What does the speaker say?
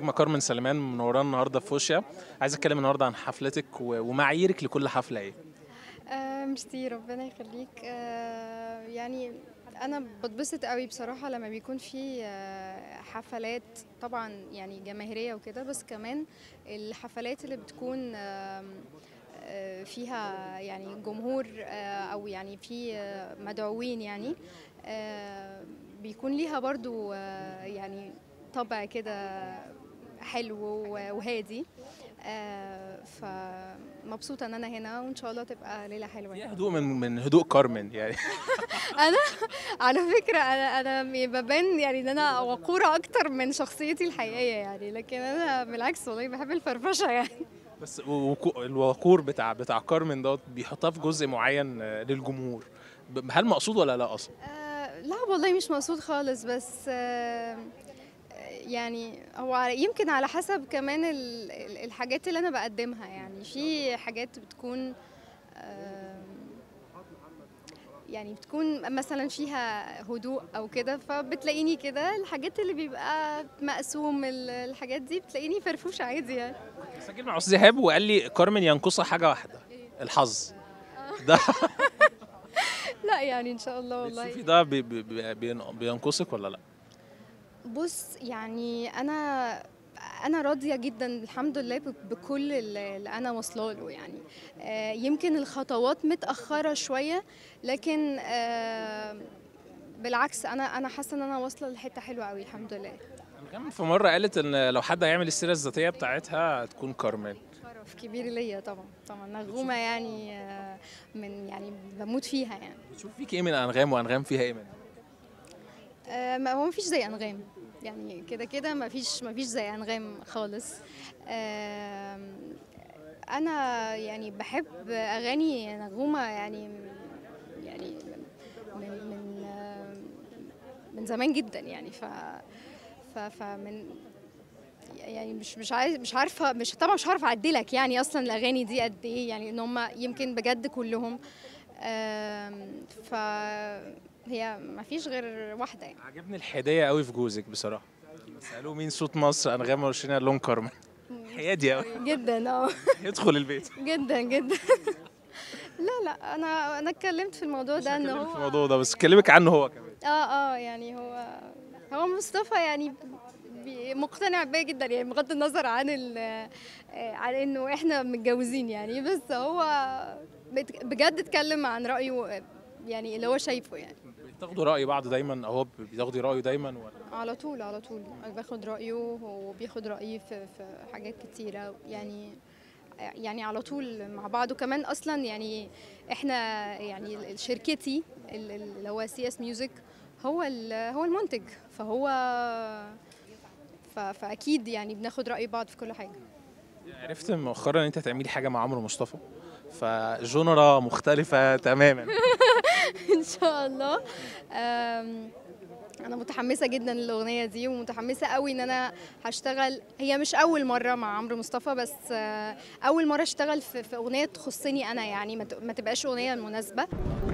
نجمة كارمن سليمان منورانا النهارده في فوشيا عايز اتكلم النهارده عن حفلتك و- ومعاييرك لكل حفله ايه آه ميرسي ربنا يخليك آه يعني انا بتبسط قوي بصراحه لما بيكون في آه حفلات طبعا يعني جماهيريه وكده بس كمان الحفلات اللي بتكون آم، آه فيها يعني جمهور آه او يعني في آه مدعوين يعني آه بيكون ليها برضو آه يعني طبع كده حلو وهادي آه فمبسوطة ان انا هنا وان شاء الله تبقى ليلة حلوة في هدوء من من هدوء كارمن يعني انا على فكرة انا انا ببان يعني ان انا وقورة اكتر من شخصيتي الحقيقية يعني لكن انا بالعكس والله بحب الفرفشة يعني بس وكو- الوقور بتاع بتاع كارمن دوت بيحطها في جزء معين آه، للجمهور ب- هل مقصود ولا لا اصلا آه لا والله مش مقصود خالص بس آه يعني هو على- يمكن على حسب كمان ال- ال- الحاجات اللي انا بقدمها يعني في حاجات بتكون آه يعني بتكون مثلا فيها هدوء او كده فبتلاقيني كده الحاجات اللي بيبقى مقسوم ال- الحاجات دي بتلاقيني فرفوشة عادي يعني سجل مع استاذ ايهاب وقال لي كارمن ينقصها حاجه واحده الحظ ده لا يعني ان شاء الله والله شوفي ده بي- بي- بي- بين- بينقصك ولا لا بص يعني انا انا راضيه جدا الحمد لله ب- بكل اللي اللي انا واصله له يعني آه، يمكن الخطوات متاخره شويه لكن آه، بالعكس انا انا حاسه ان انا واصله لحته حلوه قوي الحمد لله كمان في مره قالت ان لو حد هيعمل السيره الذاتيه بتاعتها هتكون كارمن شرف كبير ليا طبعا طبعا نغومه يعني آه، من يعني بموت فيها يعني بتشوف فيك ايه من انغام وانغام فيها ايه من آه، ما هو مفيش زي انغام يعني كده كده مفيش مفيش زي انغام خالص آم، انا يعني بحب اغاني نغومه يعني يعني من من آه، من زمان جدا يعني ف ف فمن يعني مش مش عايز مش عارفه مش طبعا مش عارفه اعدلك يعني اصلا الاغاني دي قد ايه يعني ان هم يمكن بجد كلهم آم، فهي ما فيش غير واحده يعني عجبني الحياديه قوي في جوزك بصراحه لما سالوه مين صوت مصر انغام ولا شيرين قال لهم كارمن حيادي قوي جدا اه يدخل البيت جدا جدا لا لا انا انا اتكلمت في الموضوع مش ده ان هكلمك هو في الموضوع ده بس كلمك عنه هو كمان اه اه يعني هو هو مصطفى يعني بي- مقتنع بيا جدا يعني بغض النظر عن ال آه، عن انه احنا متجوزين يعني بس هو بت- بجد اتكلم عن رايه آه، يعني اللي هو شايفه يعني بتاخدوا راي بعض دايما او هو بتاخدي رايه دايما ولا على طول على طول أنا باخد رايه وهو بياخد رايي في في حاجات كتيره يعني يعني على طول مع بعض وكمان اصلا يعني احنا يعني ال- شركتي ال- ال- اللي هو سي اس ميوزك هو ال- هو المنتج فهو ف- فاكيد يعني بناخد راي بعض في كل حاجه عرفت مؤخرا ان انت هتعملي حاجه مع عمرو مصطفى فجونرا مختلفه تماما ان شاء الله أم، انا متحمسه جدا للاغنيه دي ومتحمسه قوي ان انا هشتغل هي مش اول مره مع عمرو مصطفى بس آه، اول مره اشتغل في في اغنيه تخصني انا يعني ما ت- ما تبقاش اغنيه مناسبه